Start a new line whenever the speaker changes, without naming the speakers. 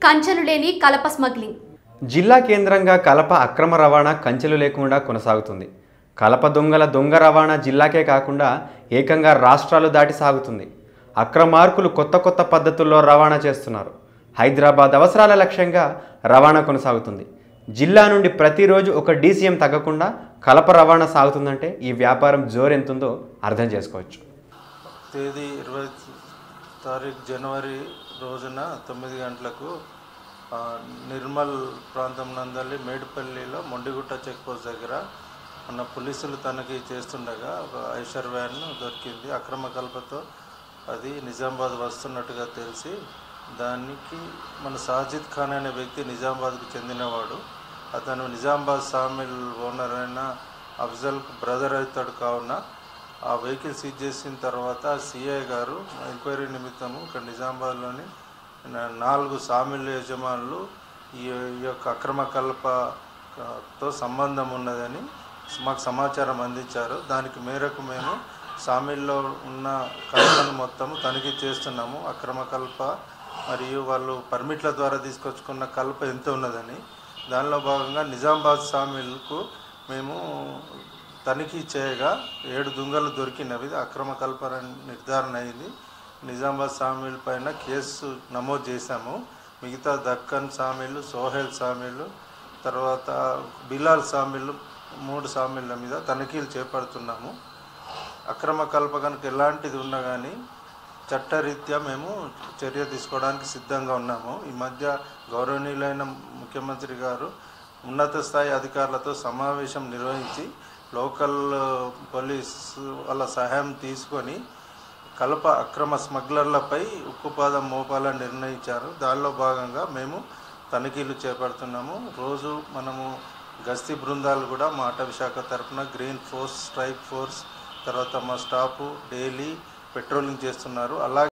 కంచెలు లేని కలప స్మగ్లింగ్
జిల్లా కేంద్రంగా కలప అక్రమ రవాణా కంచెలు లేకుండా కొనసాగుతుంది కలప దొంగల దొంగ రవాణా జిల్లాకే కాకుండా ఏకంగా రాష్ట్రాలు దాటి సాగుతుంది అక్రమార్కులు కొత్త కొత్త పద్ధతుల్లో రవాణా చేస్తున్నారు హైదరాబాద్ అవసరాల లక్ష్యంగా రవాణా కొనసాగుతుంది జిల్లా నుండి ప్రతిరోజు ఒక డీసీఎం తగ్గకుండా కలప రవాణా సాగుతుందంటే ఈ వ్యాపారం జోరెంతుందో అర్థం చేసుకోవచ్చు
తేదీ ఇరవై తారీఖు జనవరి రోజున తొమ్మిది గంటలకు ఆ, నిర్మల్ ప్రాంతం నందలి మేడిపల్లిలో మొండిగుట్ట చెక్ పోస్ట్ దగ్గర మన పోలీసులు తనఖీ చేస్తుండగా ఒక ఐషర్ వ్యాన్ దొరికింది అక్రమ కల్పతో అది నిజామాబాద్ వస్తున్నట్టుగా తెలిసి దానికి మన సాజిద్ ఖాన్ అనే వ్యక్తి నిజామాబాద్కు చెందినవాడు అతను నిజామాబాద్ సామిల్ ఓనర్ అయిన అఫ్జల్ బ్రదర్ అవుతాడు కావున ఆ వెహికల్ సీజ్ చేసిన తర్వాత సిఐ గారు ఎంక్వైరీ నిమిత్తము ఇక్కడ నిజామాబాద్లోని నా- నాలుగు సామిల్ యజమానులు ఈ ఈ యొక్క అక్రమ కల్పతో సంబంధం ఉన్నదని మాకు సమాచారం అందించారు దానికి మేరకు మేము సామిల్లో ఉన్న కల్పను మొత్తం తనిఖీ చేస్తున్నాము అక్రమ కల్ప మరియు వాళ్ళు పర్మిట్ల ద్వారా తీసుకొచ్చుకున్న కల్ప ఎంత ఉన్నదని దానిలో భాగంగా నిజామాబాద్ సామిల్కు మేము తనిఖీ చేయగా ఏడు దుంగలు దొరికినవి అక్రమ కల్పన నిర్ధారణ అయింది నిజామాబాద్ సామీల్ పైన కేసు నమోదు చేశాము మిగతా దక్కన్ సామీలు సోహెల్ సామీలు తర్వాత బిలాల్ సామీలు మూడు సామీళ్ళ మీద తనిఖీలు చేపడుతున్నాము అక్రమ కల్ప కనుక ఎలాంటిది ఉన్నా కానీ చట్టరీత్యా మేము చర్య తీసుకోవడానికి సిద్ధంగా ఉన్నాము ఈ మధ్య గౌరవనీయులైన ముఖ్యమంత్రి గారు ఉన్నత స్థాయి అధికారులతో సమావేశం నిర్వహించి లోకల్ పోలీస్ వాళ్ళ సహాయం తీసుకొని కలప అక్రమ స్మగ్లర్లపై ఉక్కుపాదం మోపాలని నిర్ణయించారు దానిలో భాగంగా మేము తనిఖీలు చేపడుతున్నాము రోజు మనము గస్తీ బృందాలు కూడా మా అటవీ శాఖ తరఫున గ్రీన్ ఫోర్స్ స్ట్రైక్ ఫోర్స్ తర్వాత మా స్టాఫ్ డైలీ పెట్రోలింగ్ చేస్తున్నారు అలాగే